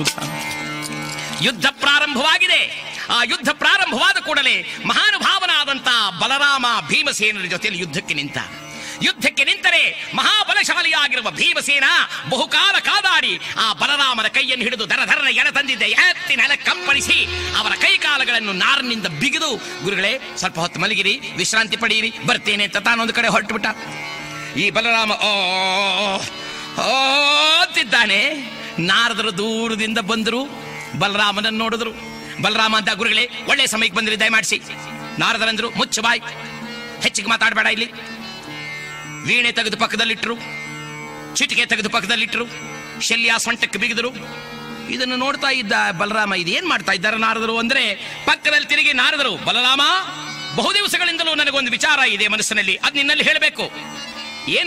ಹೌದಾ ಯುದ್ಧ ಪ್ರಾರಂಭವಾಗಿದೆ ಆ ಯುದ್ಧ ಪ್ರಾರಂಭವಾದ ಕೂಡಲೇ ಮಹಾನುಭಾವನಾದಂತ ಬಲರಾಮ ಭೀಮಸೇನರ ಜೊತೆಯಲ್ಲಿ ಯುದ್ಧಕ್ಕೆ ನಿಂತ ಯುದ್ಧಕ್ಕೆ ನಿಂತರೆ ಮಹಾಬಲಶಾಲಿಯಾಗಿರುವ ಭೀಮಸೇನ ಬಹುಕಾಲ ಕಾದಾಡಿ ಆ ಬಲರಾಮನ ಕೈಯನ್ನು ಹಿಡಿದು ದರ ದರನ ಎಳೆ ತಂದಿದ್ದೆ ಎತ್ತಿ ನೆಲ ಕಂಪಳಿಸಿ ಅವರ ಕೈಕಾಲಗಳನ್ನು ನಾರಿನಿಂದ ಬಿಗಿದು ಗುರುಗಳೇ ಸ್ವಲ್ಪ ಹೊತ್ತು ಮಲಗಿರಿ ವಿಶ್ರಾಂತಿ ಪಡೆಯಿರಿ ಬರ್ತೇನೆ ಅಂತ ತಾನೊಂದು ಕಡೆ ಹೊರಟುಬಿಟ್ಟ ಈ ಬಲರಾಮ ಓ ಓ ಅಂತಿದ್ದಾನೆ ನಾರದರು ದೂರದಿಂದ ಬಂದರು ಬಲರಾಮನನ್ನು ನೋಡಿದ್ರು ಬಲರಾಮ ಅಂತ ಗುರುಗಳೇ ಒಳ್ಳೆ ಸಮಯಕ್ಕೆ ಬಂದ್ರಿ ದಯಮಾಡಿಸಿ ನಾರದರಂದ್ರು ಮುಚ್ಚ ಬಾಯ್ ಹೆಚ್ಚಿಗೆ ಮಾತಾಡಬೇಡ ಇಲ್ಲಿ ವೀಣೆ ತೆಗೆದು ಪಕ್ಕದಲ್ಲಿಟ್ಟರು ಚಿಟಿಕೆ ತೆಗೆದು ಪಕ್ಕದಲ್ಲಿಟ್ಟರು ಶಲ್ಯ ಸೊಂಟಕ್ಕೆ ಬಿಗಿದರು ಇದನ್ನು ನೋಡ್ತಾ ಇದ್ದ ಬಲರಾಮ ಇದು ಏನ್ ಮಾಡ್ತಾ ಇದ್ದಾರೆ ನಾರದರು ಅಂದ್ರೆ ಪಕ್ಕದಲ್ಲಿ ತಿರುಗಿ ನಾರದರು ಬಲರಾಮ ಬಹು ದಿವಸಗಳಿಂದಲೂ ನನಗೊಂದು ವಿಚಾರ ಇದೆ ಮನಸ್ಸಿನಲ್ಲಿ ಅದು ನಿನ್ನಲ್ಲಿ ಹೇಳಬೇಕು